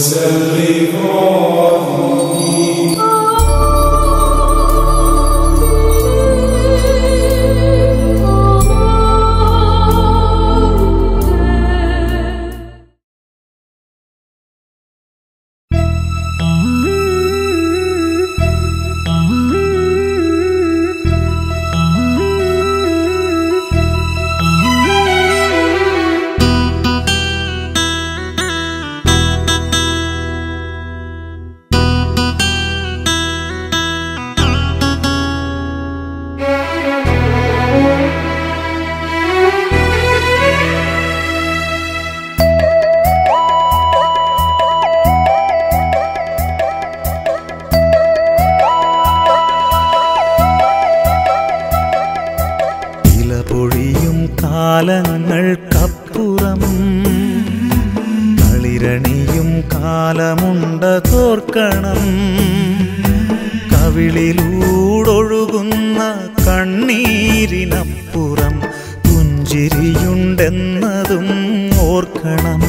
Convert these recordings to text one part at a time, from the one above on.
ഇല പൊഴിയും കാലങ്ങൾക്കപ്പുറം കളിരണിയും കാലമുണ്ട തോർക്കണം കവിളിലൂടൊഴുകുന്ന കണ്ണീരിനപ്പുറം പുഞ്ചിരിയുണ്ടെന്നതും ഓർക്കണം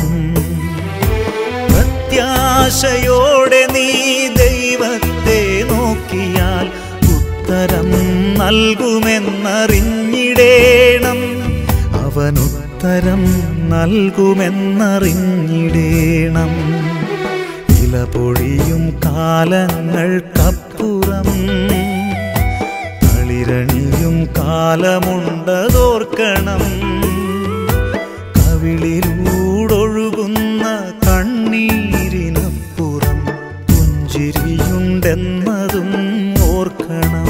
പ്രത്യാശയോടെ നീ ദൈവത്തെ നോക്കിയാൽ ഉത്തരം നൽകുമെന്നറിഞ്ഞിടേണം അവനുത്തരം നൽകുമെന്നറിഞ്ഞിടേണം ഇല പൊഴിയും കാലങ്ങൾക്കപ്പുറം കളിരണിയും കാലമുണ്ടതോർക്കണം കവിളിലൂടൊഴുകുന്ന കണ്ണീരിനപ്പുറം പുഞ്ചിരിയുണ്ടെന്നതും ഓർക്കണം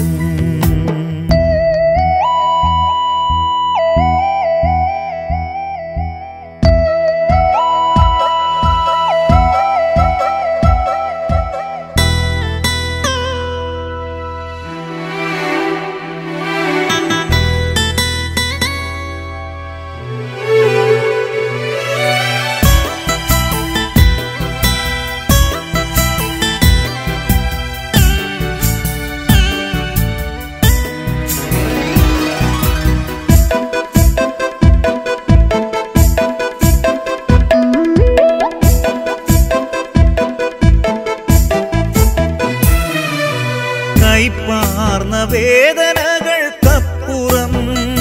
കൈപ്പാർന്ന വേദനകൾക്കപ്പുറം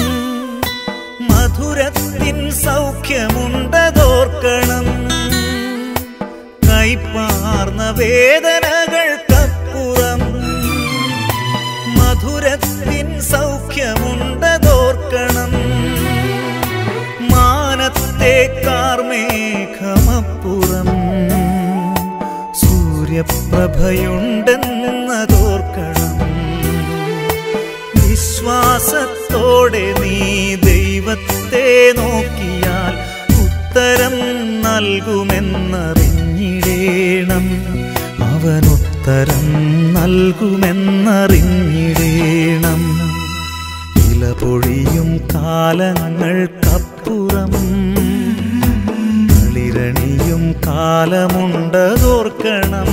മധുരത്തിൻ സൗഖ്യമുണ്ടതോർക്കണം കൈപ്പാർന്ന വേദനകൾക്കപ്പുറം മധുരത്തിൻ സൗഖ്യമുണ്ടതോർക്കണം മാനത്തെ കാർമേഘമപ്പുറം സൂര്യപ്രഭയുണ്ടെന്നതോർക്കണം വിശ്വാസത്തോടെ നീ ദൈവത്തെ നോക്കിയാൽ ഉത്തരം നൽകുമെന്നറിഞ്ഞിടേണം അവനുത്തരം നൽകുമെന്നറിഞ്ഞിടേണം ഇല പൊഴിയും കാലങ്ങൾക്കപ്പുറം കളിരണിയും കാലമുണ്ടതോർക്കണം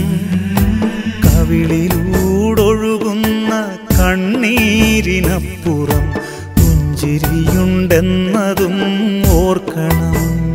കവിളിലൂടൊഴുകുന്ന കണ്ണീരിനപ്പുറം പുഞ്ചിരിയുണ്ടെന്നതും ഓർക്കണം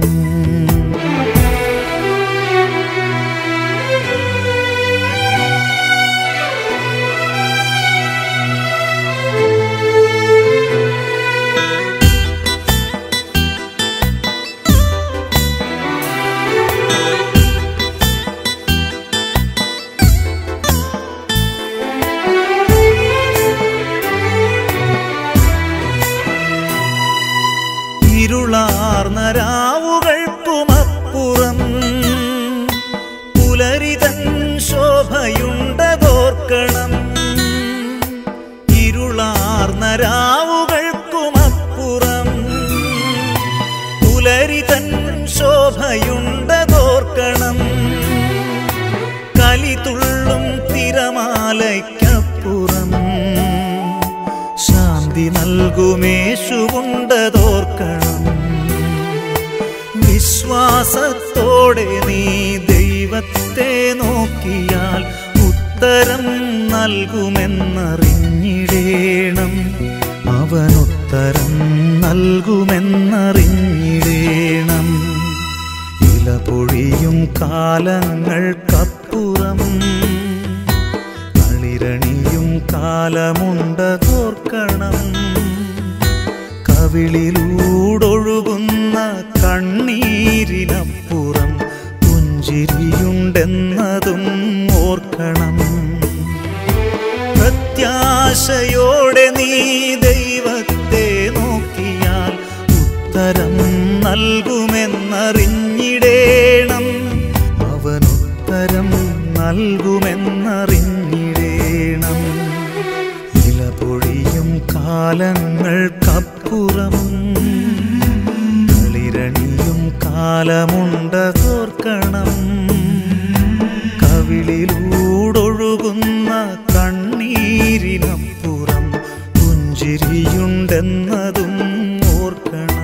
ഇരുളാർന്ന രാവുകൾക്കുമപ്പുറം പുലരിതൻ ശോഭയുണ്ടതോർക്കണം ഇരുളാർന്ന രാവുകൾക്കുമപ്പുറം പുലരിതൻ ശോഭയുണ്ടതോർക്കണം കലിതുള്ളും തിരമാലയ്ക്കപ്പുറം ശാന്തി നൽകുമേശുവുണ്ടതോർക്കണം വിശ്വാസത്തോടെ നീ ദൈവത്തെ നോക്കിയാൽ ഉത്തരം നൽകുമെന്നറിഞ്ഞിടേണം അവനുത്തരം നൽകുമെന്നറിഞ്ഞിടേണം ഇല ഇല പൊഴിയും കാലങ്ങൾക്കപ്പുറം കളിരണിയും കാലമുണ്ടതോർക്കണം കവിളിലൂടൊഴുകുന്ന കണ്ണീരിനപ്പുറം പുഞ്ചിരിയുണ്ടെന്നതും ഓർക്കണം പ്രത്യാശയോടെ നീ ദൈവത്തെ നോക്കിയാൽ ഉത്തരം നൽകുമെന്നറിഞ്ഞിടേണം അവൻ ഉത്തരം നൽകുമെന്നറിഞ്ഞിടേണം ഇല പൊഴിയും കാലങ്ങൾക്കപ്പുറം കളിരണിയും കാലമുണ്ടതോർക്കണം കവിളിലൂടൊഴുകുന്ന കണ്ണീരിനപ്പുറം പുഞ്ചിരിയുണ്ടെന്നതും ഓർക്കണം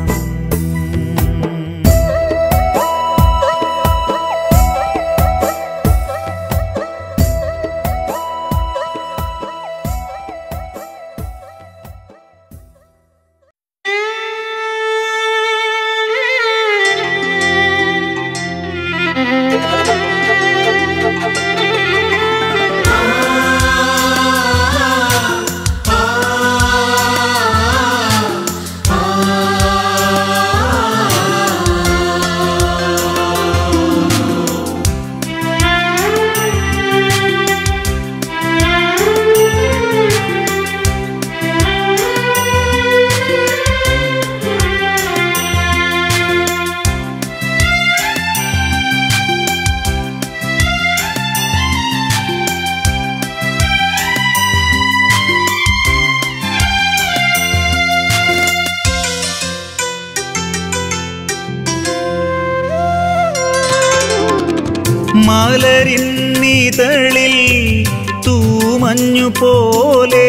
മലരിന്നിതളിൽ തൂമഞ്ഞു പോലെ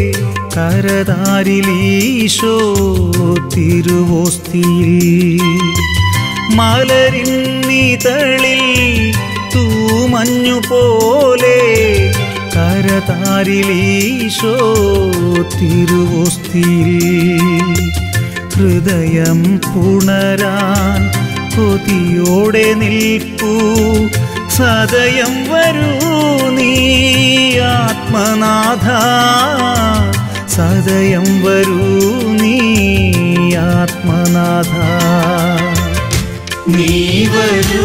കരതാരിലീശോ തിരുവോസ്തിയിൽ മലരിന്നിതളിൽ തൂമഞ്ഞു പോലെ കരതാരിലീശോ തിരുവോസ്തിയിൽ ഹൃദയം പുണരാൻ കൊതിയോടെ നിൽപ്പൂ സദയം വരൂ നീ ആത്മനാഥ സദയം വരൂ നീ ആത്മനാഥ നീ വരൂ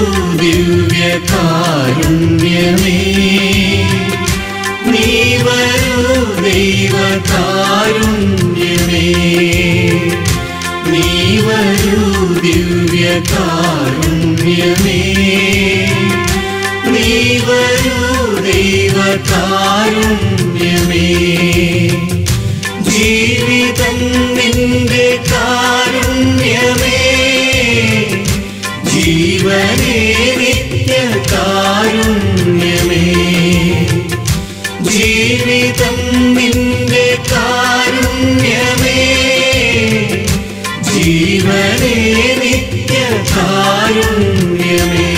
ദിവ്യകാരുണ്യമേ നീ വരൂ ദൈവകാരുണ്യമേ നീ വരൂ ദിവ്യകാരുണ്യമേ നീ വരൂ ദൈവകാരുണ്യമേ ജീവിതം നിന്റെ കാരുണ്യമേ ജീവനേ നിത്യ കാരുണ്യമേ ജീവിതം നിന്റെ കാരുണ്യമേ ജീവനേ നിത്യ കാരുണ്യമേ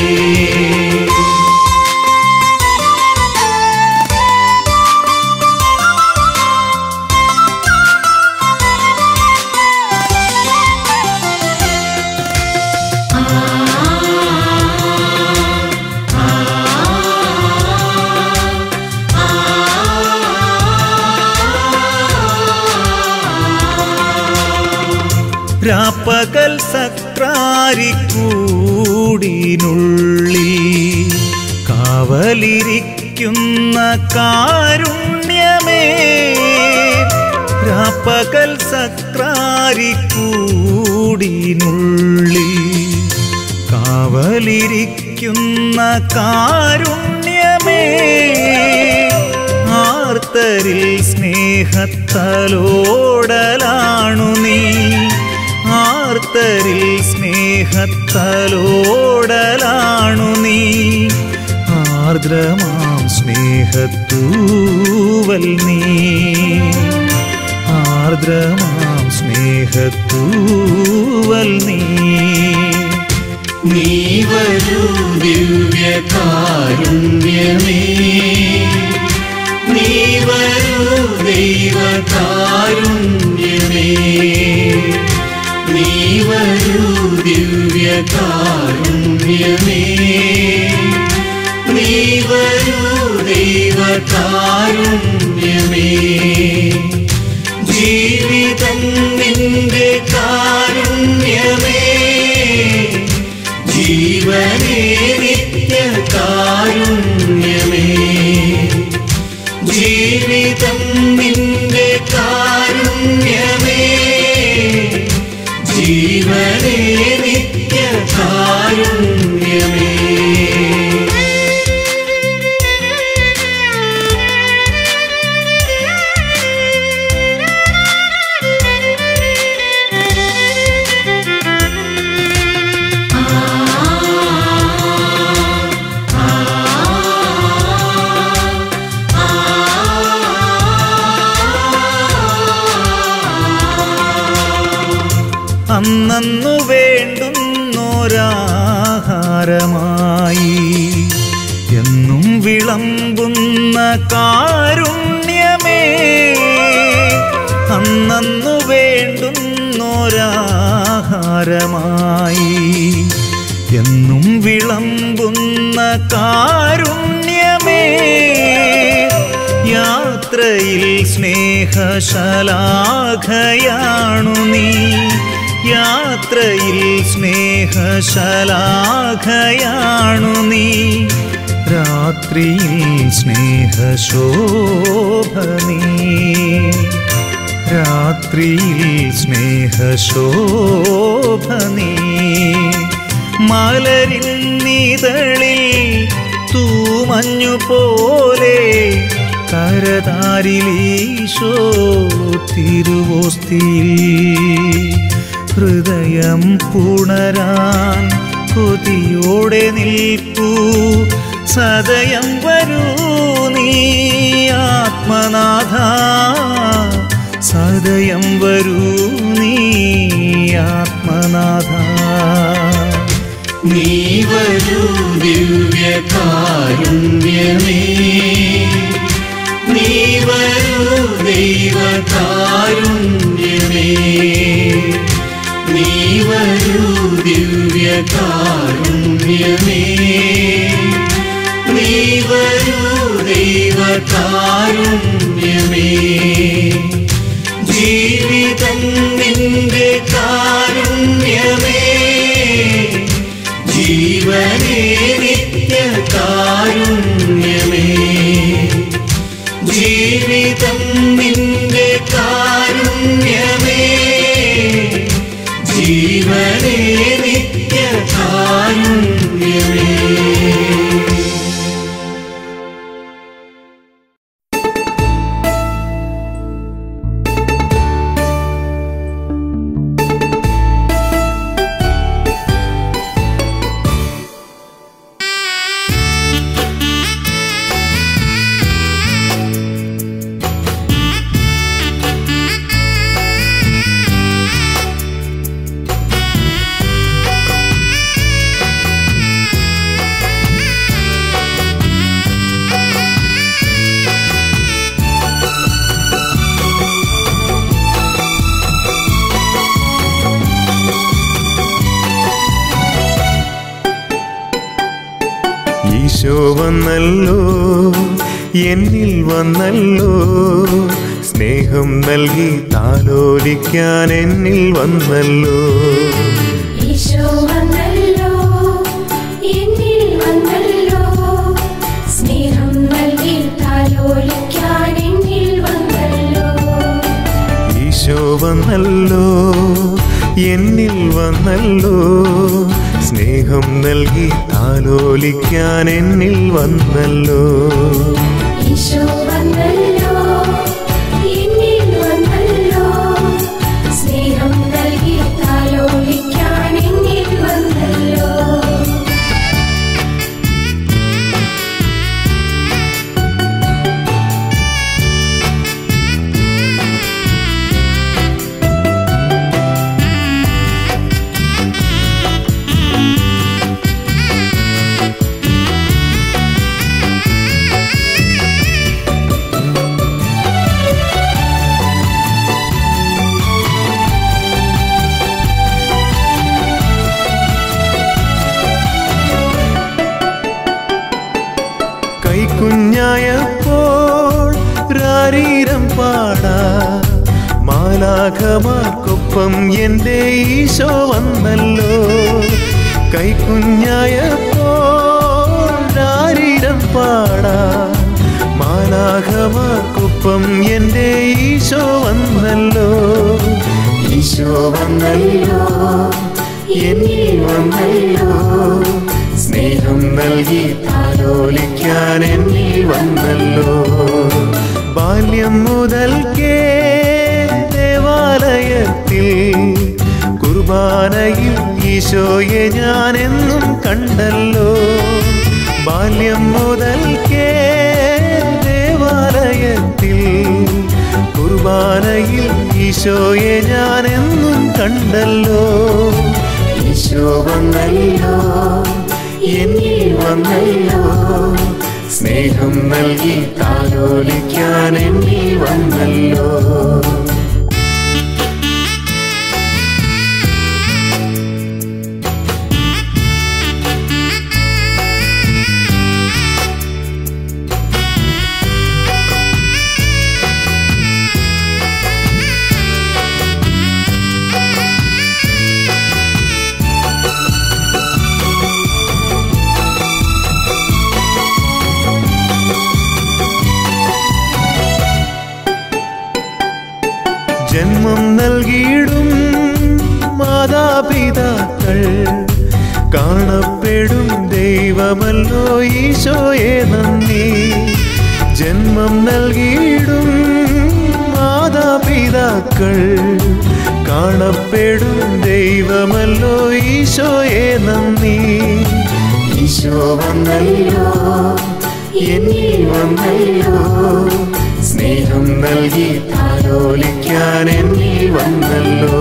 രാപ്പകൽ സക്രാരിക്കൂടിനുള്ളിൽ കാവലിരിക്കുന്ന കാരുണ്യമേ രാപ്പകൽ സക്രാരിക്കൂടിനുള്ളിൽ കാവലിരിക്കുന്ന കാരുണ്യമേ ആർത്തരിൽ സ്നേഹത്തലോടലാണു നീ ആർത്തരിൽ സ്നേഹത്തലോടലാണു നീ ആർദ്രമാം സ്നേഹത്തൂവൽ നീ ആർദ്രമാം സ്നേഹത്തൂവൽ നീ നീ വരൂ ദിവ്യകാരുണ്യമേ നീ വരൂ ദൈവകാരുണ്യമേ നീ വരൂ ദിവ്യകാരുണ്യമേ നീ വരൂ ദൈവകാരുണ്യമേ ജീവിതം നിന്റെ കാരുണ്യമേ ജീവനേ നിത്യ കാരുണ്യമേ ജീവിതം നിന്റെ കാരുണ്യമേ ജീവനേ നിത്യ കാരുണ്യമേ അന്നു വേണ്ടുന്നൊരാഹാരമായി എന്നും വിളമ്പുന്ന കാരുണ്യമേ അന്നു വേണ്ടുന്നൊരാഹാരമായി എന്നും വിളമ്പുന്ന കാരുണ്യമേ യാത്രയിൽ സ്നേഹശലാഖയാണു നീ യാത്രയിൽ സ്നേഹശലാഖയാണു നീ രാത്രിയിൽ സ്നേഹശോഭ നീ രാത്രിയിൽ സ്നേഹശോഭ നീ മലരിൻ നിതളിൽ തൂമഞ്ഞു പോലെ കരതാരിലീശോ തിരുവോസ്തിയിൽ ഹൃദയം പുണരാൻ കൊതിയോടെ നിൽപ്പൂ സദയം വരൂ നീ ആത്മനാഥ സദയം വരൂ നീ ആത്മനാഥ നീ വരൂ ദിവ്യകാരുണ്യമേ നീ വരൂ ദൈവകാരുണ്യമേ നീ വരൂ ദിവ്യകാരുണ്യമേ നീ വരൂ ദൈവകാരുണ്യമേ ജീവിതം നിന്റെ കാരുണ്യമേ ജീവനേ നിത്യ കാരുണ്യമേ ജീവിതം നിന്റെ കാരുണ്യമേ ജീവനേ നിത്യ കാരുണ്യമേ ഈശോ വന്നല്ലോ എന്നിൽ വന്നല്ലോ സ്നേഹം നൽകി താലോലിക്കാൻ എന്നിൽ വന്നല്ലോ ഈശോ വന്നല്ലോ എന്നിൽ വന്നല്ലോ സ്നേഹം നൽകി താലോലിക്കാൻ എന്നിൽ വന്നല്ലോ ഈശോ വന്നല്ലോ എന്നിൽ വന്നല്ലോ സ്നേഹം നൽകി താലോലിക്കാൻ എന്നിൽ വന്നല്ലോ ഈശോ വന്നല്ലോ എന്നിൽ വന്നല്ലോ സ്നേഹം നൽകി താലോലിക്കാൻ എന്നിൽ വന്നല്ലോ യേശുവേ ശാരീരം പാടാ മാലാഖമാർക്കൊപ്പം എൻ്റെ ഈശോ വന്നല്ലോ കൈക്കുഞ്ഞായപ്പോൾ ശാരീരം പാടാ മാലാഖമാർക്കൊപ്പം എൻ്റെ ഈശോ വന്നല്ലോ ഈശോ വന്നല്ലോ എന്നിൽ വന്നല്ലോ സ്നേഹം നൽകി താലോലിക്കാൻ എന്നിൽ വന്നല്ലോ ബാല്യം മുതൽക്കേ ദേവാലയത്തിൽ കുർബാനയിൽ ഈശോയെ ഞാൻ എന്നും കണ്ടല്ലോ ബാല്യം മുതൽക്കേ ദേവാലയത്തിൽ കുർബാനയിൽ ഈശോയെ ഞാൻ എന്നും കണ്ടല്ലോ ഈശോ വന്നല്ലോ എന്നിൽ വന്നല്ലോ സ്നേഹം നൽകി താലോലിക്കാൻ എന്നിൽ വന്നല്ലോ ജന്മം നൽകിയിടും മാതാപിതാക്കൾ കാണപ്പെടും ദൈവമല്ലോ ഈശോയെ നന്ദി ജന്മം നൽകിയിടും മാതാപിതാക്കൾ കാണപ്പെടും ദൈവമല്ലോ ഈശോയെ നന്ദി ഈശോ വന്നല്ലോ എന്നിൽ വന്നല്ലോ സ്നേഹം നൽകി താലോലിക്കാൻ എന്നിൽ വന്നല്ലോ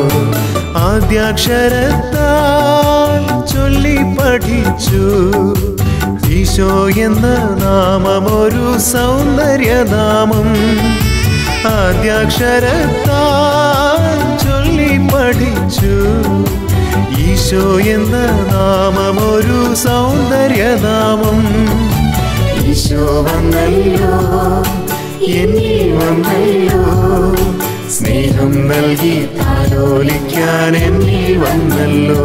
ആദ്യാക്ഷരത്താൽ ചൊല്ലി പഠിച്ചു ഈശോ എന്ന നാമമൊരു സൗന്ദര്യനാമം ആദ്യാക്ഷരത്താൽ ചൊല്ലി പഠിച്ചു ഈശോ എന്ന നാമമൊരു സൗന്ദര്യനാമം ഈശോ വന്നല്ലോ എന്നിൽ വന്നല്ലോ സ്നേഹം നൽകി താലോലിക്കാൻ എന്നിൽ വന്നല്ലോ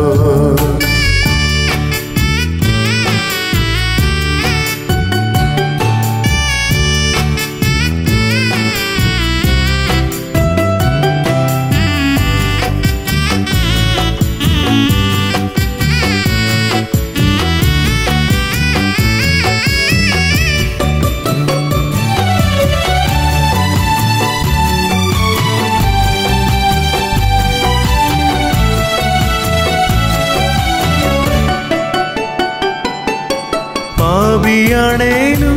പാപിയാണേലും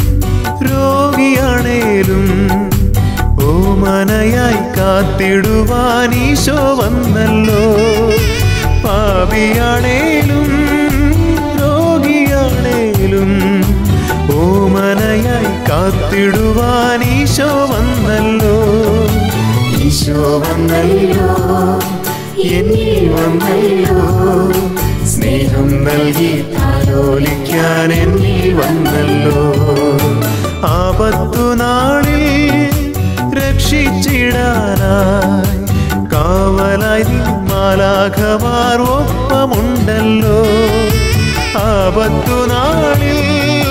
രോഗിയാണേലും ഓമനയായി കാത്തിടുവാൻ ഈശോ വന്നല്ലോ പാപിയാണേലും രോഗിയാണേലും ഓമനയായി കാത്തിടുവാൻ ഈശോ വന്നല്ലോ ഈശോ വന്നല്ലോ എന്നിൽ വന്നല്ലോ സ്നേഹം നൽകി താലോലിക്കാൻ എന്നിൽ വന്നല്ലോ ആപത്തു നാളിൽ രക്ഷിച്ചിടാനായി കാവലായി നിൻ മാലാഖമാർ ഒപ്പമുണ്ടല്ലോ ആപത്തു നാളിൽ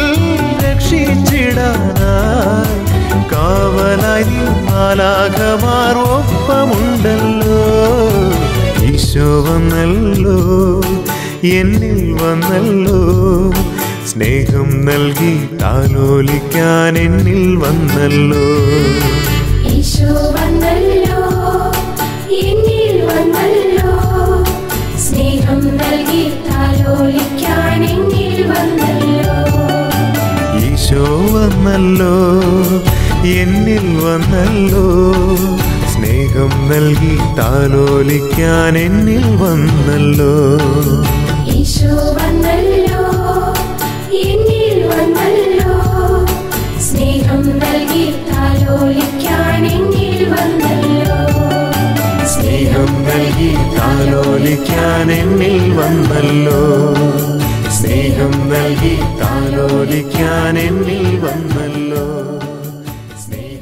രക്ഷിച്ചിടാനായി കാവലായി നിൻ മാലാഖമാർ ഒപ്പമുണ്ടല്ലോ ഈശോ വന്നല്ലോ എന്നിൽ വന്നല്ലോ സ്നേഹം നൽകി താലോലിക്കാൻ എന്നിൽ വന്നല്ലോ ഈശോ വന്നല്ലോ എന്നിൽ വന്നല്ലോ സ്നേഹം നൽകി താലോലിക്കാൻ എന്നിൽ വന്നല്ലോ ഈശോ വന്നല്ലോ എന്നിൽ വന്നല്ലോ സ്നേഹം നൽകി താലോലിക്കാൻ എന്നിൽ വന്നല്ലോ ഈശോ വന്നല്ലോ എന്നിൽ വന്നല്ലോ സ്നേഹം നൽകി താലോലിക്കാൻ എന്നിൽ വന്നല്ലോ സ്നേഹം നൽകി താലോലിക്കാൻ എന്നിൽ വന്നല്ലോ സ്നേഹം നൽകി താലോലിക്കാൻ എന്നിൽ വന്നല്ലോ സ്നേഹം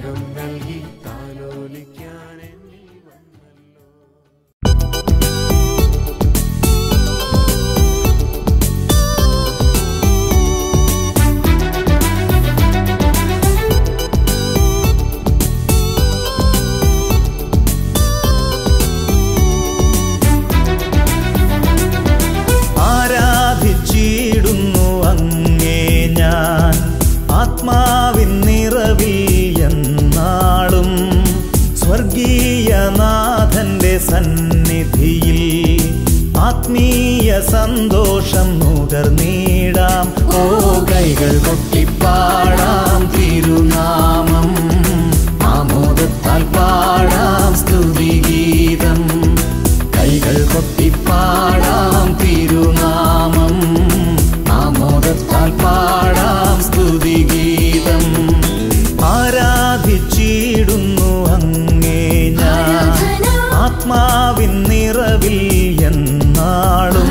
കൈകൾ കൊട്ടിപ്പാടാം തിരുനാമം ആമോദത്താൽ പാടാം സ്തുതിഗീതം കൈകൾ കൊട്ടിപ്പാടാം തിരുനാമം ആമോദത്താൽ പാടാം സ്തുതിഗീതം ആരാധിച്ചിടുന്നു അങ്ങേ ഞാൻ ആത്മാവിൻ നിറവിൽ എന്നാളും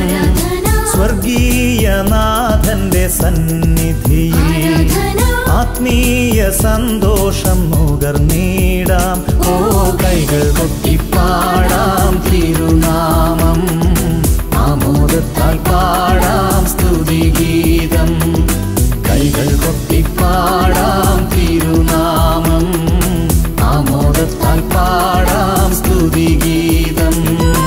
സ്വർഗീയനാഥന്റെ സന്നിധിയിൽ ആത്മീയ സന്തോഷം നുകർന്നീടാം ഓ കൈകൾ കൊട്ടിപ്പാടാം തിരുനാമം ആമോദത്താൽ പാടാം സ്തുതിഗീതം കൈകൾ കൊട്ടിപ്പാടാം തിരുനാമം ആമോദത്താൽ പാടാം സ്തുതിഗീതം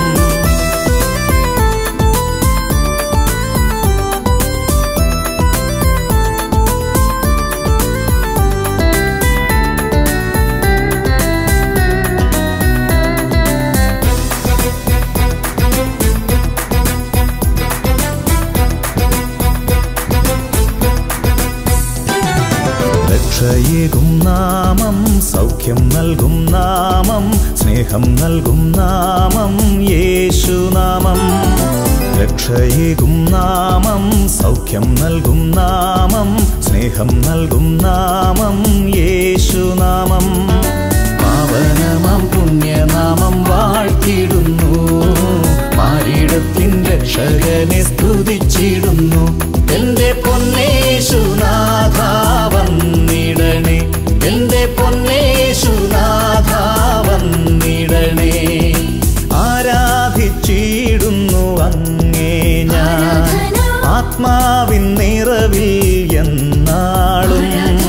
രക്ഷയേകും നാമം സൗഖ്യം നൽകും നാമം സ്നേഹം നൽകും നാമം യേശുനാമം രക്ഷയേകും നാമം സൗഖ്യം നൽകും നാമം സ്നേഹം നൽകും നാമം യേശുനാമം പാവനമാം പുണ്യനാമം വാഴ്ത്തിടുന്നു മാരിടത്തിൻ രക്ഷകനെ സ്തുതിച്ചിടുന്നു എന്റെ പൊന്നേശുനാഥ വന്നിടണേ എന്റെ പൊന്നേശുനാഥ വന്നിടണേ ആരാധിച്ചിടുന്നു അങ്ങേ ഞാൻ ആത്മാവിൻ നിറവിൽ എന്നാളും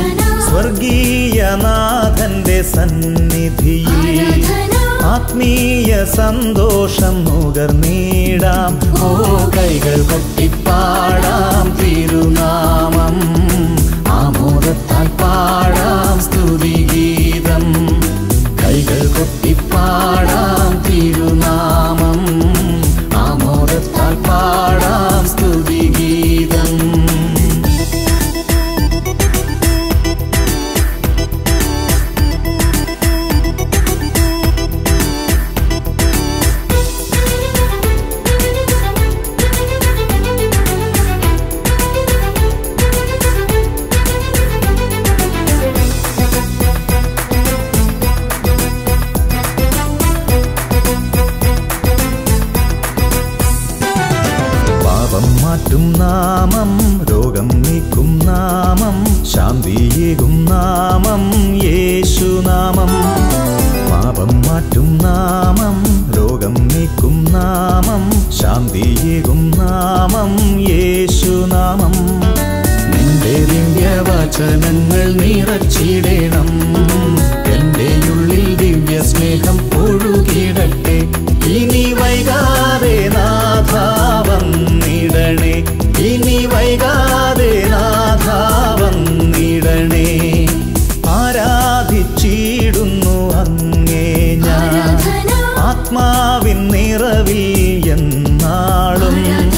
സ്വർഗീയനാഥന്റെ സന്നിധിയിൽ ആത്മീയ സന്തോഷം നുകർന്നീടാം ഓ കൈകൾ കൊട്ടിപ്പാടാം തിരുനാമം ആമോദത്താൽ പാടാം സ്തുതിഗീതം കൈകൾ കൊട്ടിപ്പാടാം തിരുനാമം ആമോദത്താൽ പാടാം സ്തുതിഗീതം പാപം മാറ്റും നാമം രോഗം നീക്കും നാമം ശാന്തിയേകും നാമം യേശുനാമം പാപം മാറ്റും നാമം രോഗം നീക്കും നാമം ശാന്തിയേകും നാമം യേശുനാമം നിന്റെ ദിവ്യവചനങ്ങൾ നിറച്ചിടണം എന്റെ ഉള്ളിൽ ദിവ്യ സ്നേഹം ഒഴുകിടട്ടെ ഇനി വൈകാതെ നാഥ വന്നിടണേ ഇനി വൈകാതെ നാഥ വന്നിടണേ ആരാധിച്ചിടുന്നു അങ്ങേ ഞാൻ ആത്മാവിൻ നിറവിൽ എന്നാളും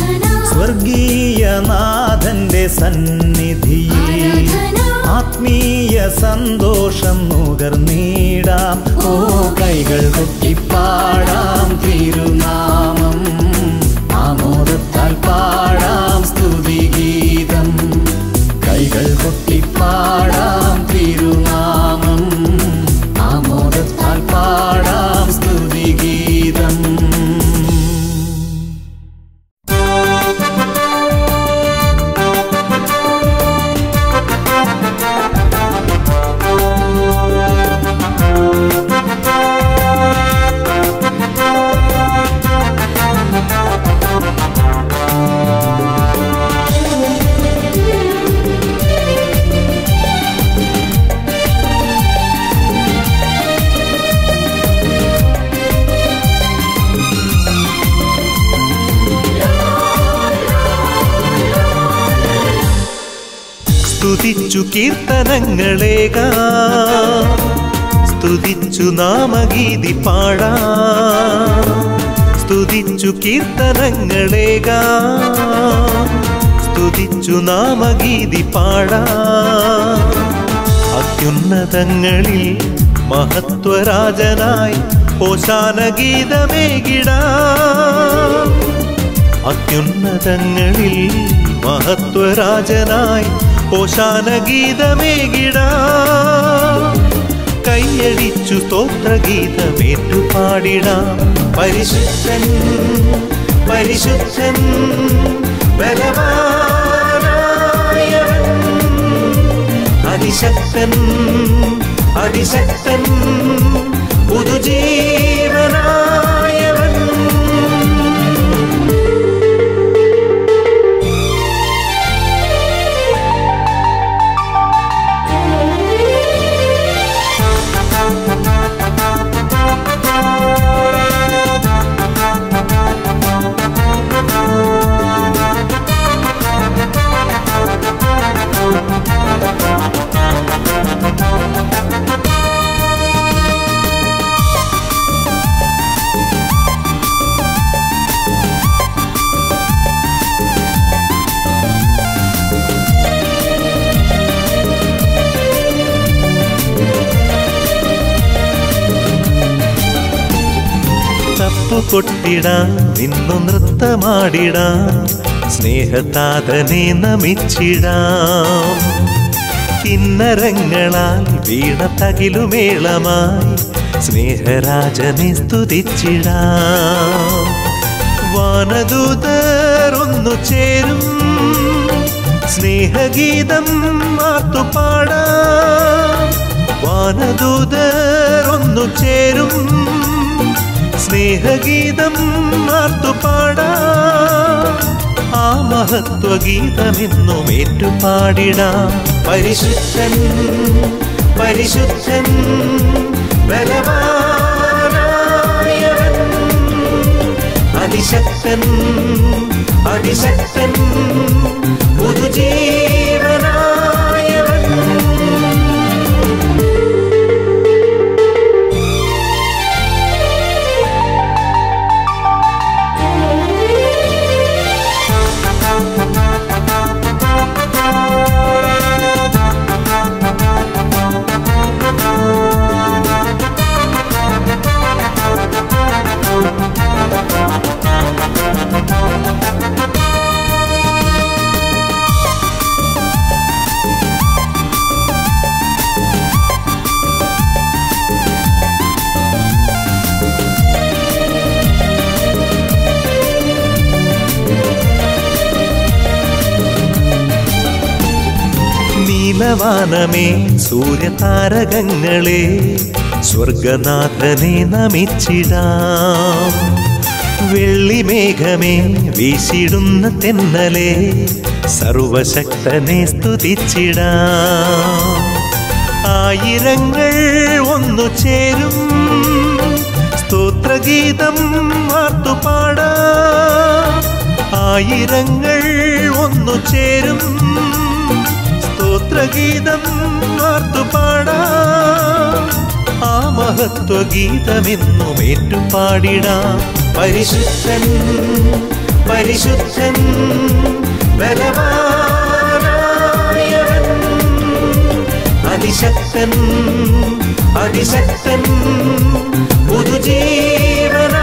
സ്വർഗീയനാഥന്റെ സന്നിധിയിൽ ആത്മീയ സന്തോഷം നുകർന്നീടാം ഓ കൈകൾ കൊട്ടിപ്പാടാം തിരുനാമം ആമോദത്താൽ പാടാം സ്തുതിഗീതം കൈകൾ കൊട്ടിപ്പാടാം തിരുനാമം ആമോദത്താൽ പാടാം സ്തുതിഗീതം സ്തുതിച്ചു കീർത്തനങ്ങളേക സ്തുതിച്ചു നാമഗീതി പാടാ സ്തുതിച്ചു കീർത്തനങ്ങളേക സ്തുതിച്ചു സ്തുതിച്ചു നാമഗീതി പാടാം അത്യുന്നതങ്ങളിൽ മഹത്വരാജനായി ഓശാന ഗീതമേകിടാം അത്യുന്നതങ്ങളിൽ മഹത്വരാജനായി ഓശാന ഗീതമേകിടാം കൈയടിച്ചു സ്തോത്രഗീതമേറ്റു പാടിടാം പരിശുദ്ധൻ പരിശുദ്ധൻ ബലവാനായവൻ അതിശക്തൻ അതിശക്തൻ പുതുജീവനായവൻ തപ്പു കൊട്ടിടാം നിന്നു നൃത്തമാടിടാം സ്നേഹതാതനെ നമിച്ചിടാം കിന്നരങ്ങളാൽ വീണ തകിലുമേളമായി സ്നേഹരാജനെ സ്തുതിച്ചിടാം വാനദൂതർ ഒന്നു ചേരും സ്നേഹഗീതം മാത്തുപാടാം വാനദൂതർ ഒന്നു ചേരും സ്നേഹഗീതം മാർത്തുപാടാം ആ മഹത്വഗീതമെന്നും ഏറ്റുപാടിടാം പരിശുദ്ധൻ പരിശുദ്ധൻ ബലവാനായവൻ അതിശക്തൻ അതിശക്തൻ പുതുജീവനായവൻ നീലവാനമേ സൂര്യതാരകങ്ങളെ സ്വർഗനാഥനെ നമിച്ചിടാം വെള്ളിമേഘമേ വീശിടുന്ന തെന്നലെ സർവശക്തനെ സ്തുതിച്ചിടാം ആയിരങ്ങൾ ഒന്നു ചേരും സ്തോത്രഗീതം മാർത്തുപാടാം ആയിരങ്ങൾ ഒന്നു ചേരും സ്തോത്രഗീതം ആർത്തുപാടാം ആ മഹത്വഗീതമെന്നും ഏറ്റുപാടിടാം പരിശുദ്ധൻ പരിശുദ്ധൻ ബലവാനായവൻ അതിശക്തൻ അതിശക്തൻ പുതുജീവന